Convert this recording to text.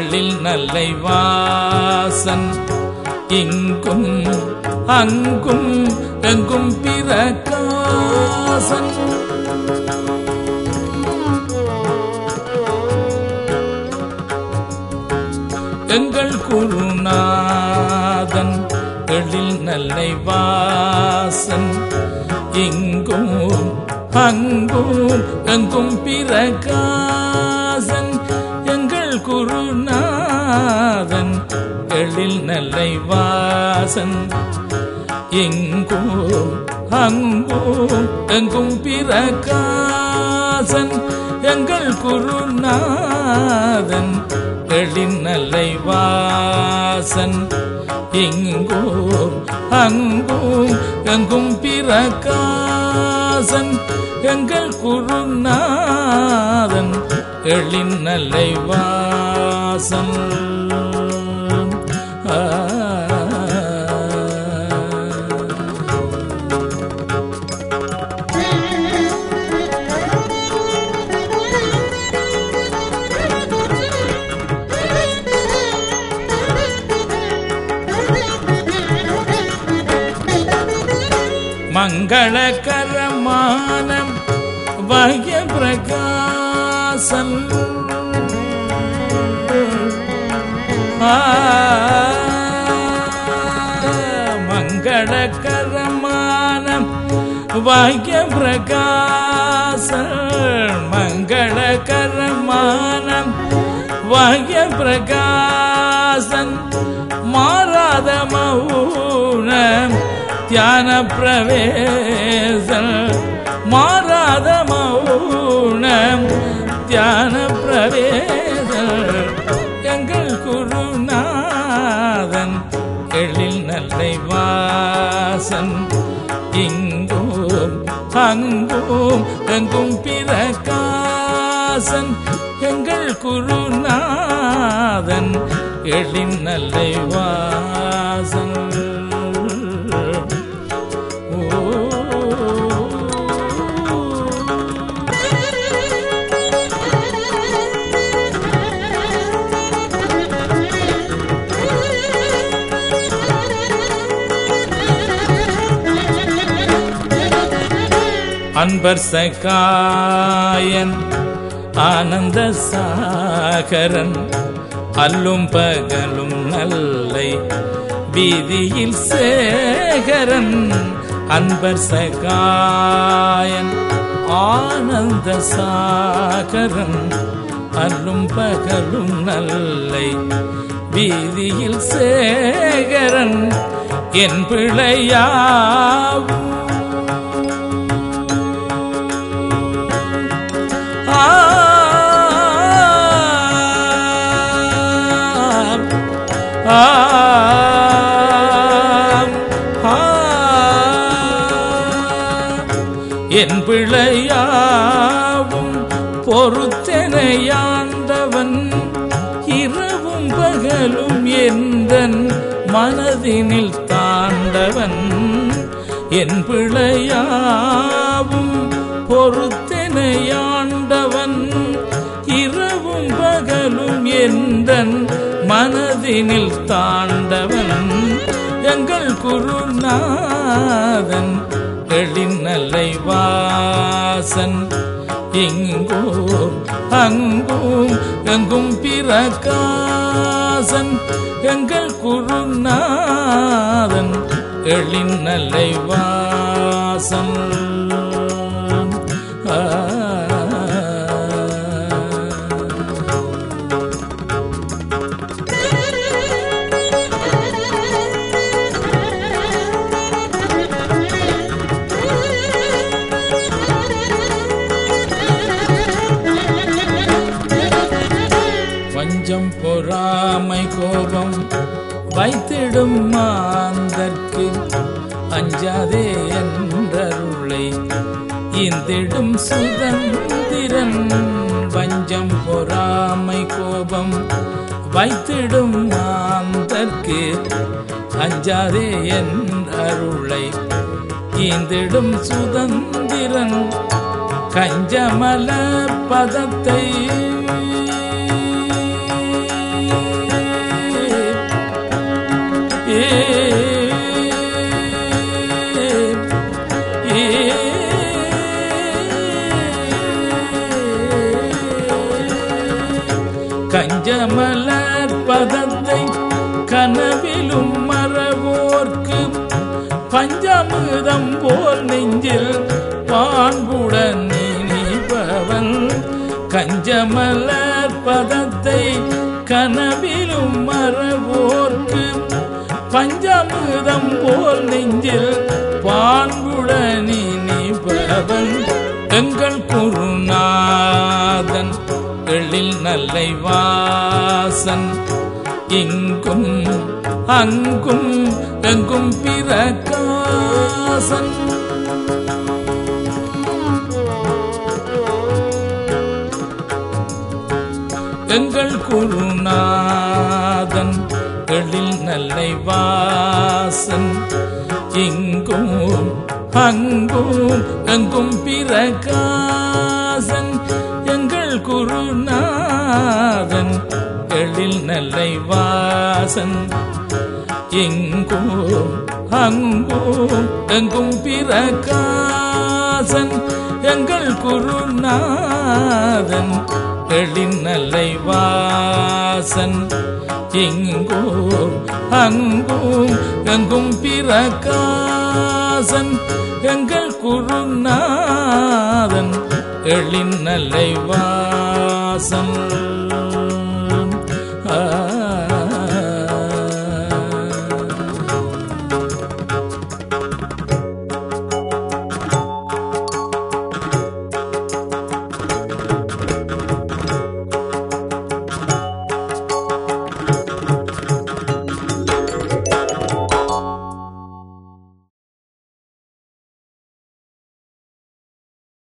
எழில் நல்லை வாசன் இங்கும் அங்கும் எங்கும் பிரகாசன் எங்கள் குருநாதன் எழில் நல்லை வாசன் இங்கும் அங்கும் எங்கும் பிரகாசன் எங்கள் குருநாதன் எழில் நல்லை வாசன் எங்கும் அங்கும் எங்கும் பிரகாசன் எங்கள் குருநாதன் எழில் நல்லை வாசன் எங்கும் அங்கும் எங்கும் பிரகாசன் எங்கள் குருநாதன் எழின் நல்லை வாசன் ஆ. மங்களகரமான வய பிரகாசன் ஆ, மங்களகரமான வய பிரகாசன் மங்களகரமான வய பிரகாசன் மாறாத மௌனம் தியான பிரவேசம் மாறாத மௌனம் தியான பிரவேசம் எங்கள் குருநாதன் எழில் நல்லை வாசன் இங்கும் அங்கும் எங்கும் பிரகாசன் எங்கள் குருநாதன் எழில் நல்லை வாசன் அன்பர் சகாயன் ஆனந்த சாகரன் அல்லும் பகலும் நல்லை வீதியில் சேகரன் அன்பர் சகாயன் ஆனந்த சாகரன் அல்லும் பகலும் நல்லை வீதியில் சேகரன் என் பிழையாவும் ஆம், ஆம், ஆம். என் பிழையாவும் பொறுத்தனையாண்டவன் இரவும் பகலும் எந்தன் மனதினில் தாண்டவன் என் பிழையாவும் பொறுத்தனையாண்டவன் இரவும் பகலும் எந்தன் மனதினில் தாண்டவன் எங்கள் குருநாதன் எழிநல்லை வாசன் இங்கும் அங்கும் எங்கும் பிரகாசன் எங்கள் குருநாதன் எழிநல்லை வாசன் ஆ. வஞ்சம் பொறாமை கோபம் வைத்திடும் மாந்தர்க்கு அஞ்சாதே என்றருளை இந்திடும் சுதந்திரன் வஞ்சம் பொறாமை கோபம் வைத்திடும் மாந்தர்க்கு அஞ்சாதே என் அருளை ஈந்திடும் சுதந்திரன் கஞ்சமல பதத்தை கஞ்சமலர் பதத்தை கனவிலும் மறவோர்க்கு பஞ்சமிதம் போல் நெஞ்சில் பான்புடன் நினைப்பவன் கஞ்சமலர் பதத்தை கனவிலும் மறவோர்க்கு பஞ்சமிதம் போல் நெஞ்சில் பான்புடன் நினைப்பவன் எங்கள் குருநாதன் எழில் நல்லை வாசன் இங்கும் அங்கும் எங்கும் பிரகாசன் எங்கள் குருநாதன் எழில் நல்லை வாசன் இங்கும் அங்கும் எங்கும் பிரகாசன் எங்கள் குருநாதன் எழில் நல்லை வாசன் எங்கும் அங்கும் எங்கும் பிரகாசன் எங்கள் குருநாதன் எழில் நல்லை வாசன் எங்கும் அங்கும் எங்கும் பிரகாசன் எங்கள் குருநாதன் எழில் நல்லை வாசன்